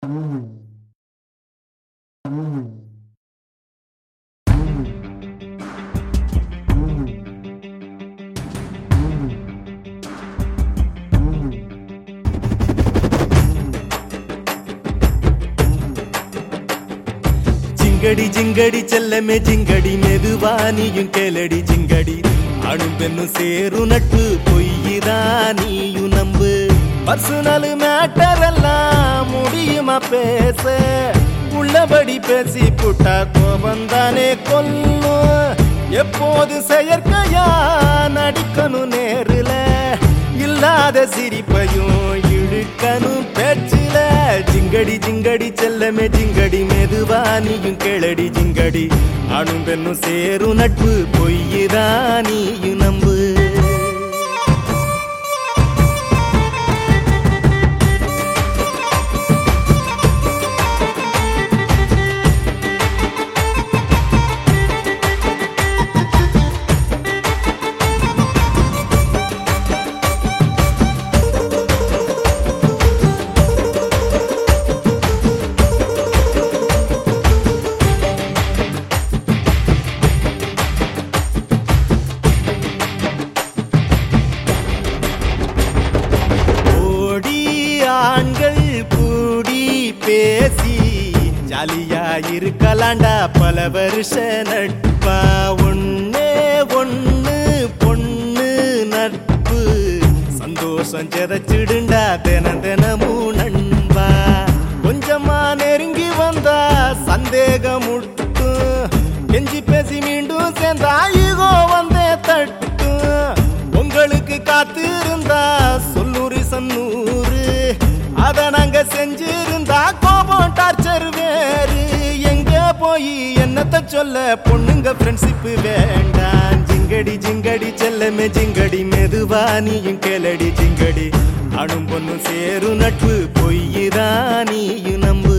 ஜிங்கடி ஜிங்கடி செல்லமே ஜிங்கடி மெதுவா நீயும் கேளடி ஜிங்கடி அணும் பெண்ணும் சேரும் நட்பு பொய்யிதான் நீயும் நம்பு பர்சனல் மேட்டர் எல்லாம் முடியுமா பேச உள்ளபடி பேசி புட்டா கோபந்தானே கொல்லும் எப்போது செயற்கையா நடிக்கணும் நேருல இல்லாத சிரிப்பையும் இழுக்கணும் பேச்சில ஜிங்கடி ஜிங்கடி செல்லமே ஜிங்கடி மெதுவா நீயும் கேளடி ஜிங்கடி ஆணும் பெண்ணும் சேரும் நட்பு பொய்யுதான் நீயும் நம்பு ஓடி ஆண்கள் கூடி பேசி ஜாலியா இருக்கலாண்டா பல வருஷ நட்பா ஒண்ணே ஒண்ணு பொண்ணு நட்பு சந்தோஷம் செதச்சிடுண்டா தின தினமும் நண்பா கொஞ்சமா நெருங்கி வந்தா சந்தேகம் முட்டும் கெஞ்சி பேசி மீண்டும் சேர்ந்தா ஈகோ வந்தே தட்டும் உங்களுக்கு காத்திருந்தா சொல்லூரி சன்னூறு அத நாங்க செஞ்சிருந்தா கோபம் டார்ச்சர் வேறு எங்க போய் என்னத்த சொல்ல பொண்ணுங்க ஃப்ரெண்ட்ஷிப் வேண்டாம் ஜிங்கடி ஜிங்கடி செல்லமே ஜிங்கடி மெதுவா நீயும் கேளடி ஜிங்கடி அணும் பொண்ணும் சேரும் நட்பு பொய்யுதான் நீயும் நம்பு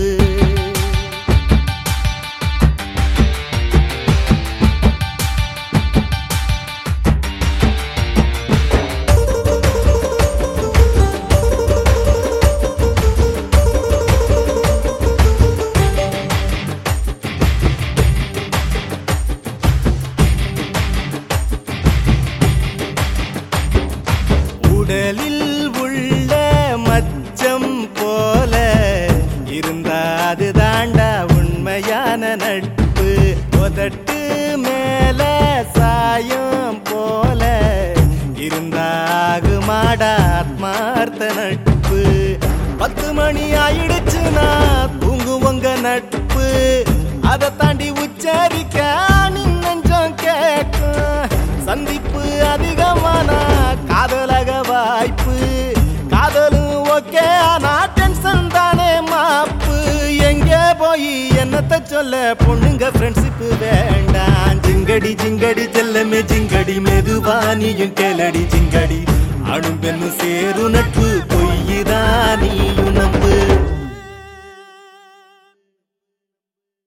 உடலில் உள்ள மச்சம் போல இருந்தா அது தாண்டா உண்மையான நட்பு உதட்டு மேல சாயம் போல இருந்தாகுமாடா ஆத்மார்த்த நட்பு பத்து மணி ஆயிடுச்சுன்னா தூங்குவங்க நட்பு அதை தாண்டி உச்சரிக்க நெஞ்சம் கேட்கும் சந்திப்பு அதிகமானா காதலக வாய்ப்பு காதலும் ஓகே ஆனா டென்ஷன் தானே மாப்பு எங்கே போய் என்னத்த சொல்ல பொண்ணுங்க ஃப்ரெண்ட்ஷிப் வேண்டாம் ஜிங்கடி ஜிங்கடி செல்லமே ஜிங்கடி மெதுவா நீயும் கேளடி ஜிங்கடி அணும் பெண்ணும் சேரு நட்பு பொய்யுதான் நீயும் நம்பு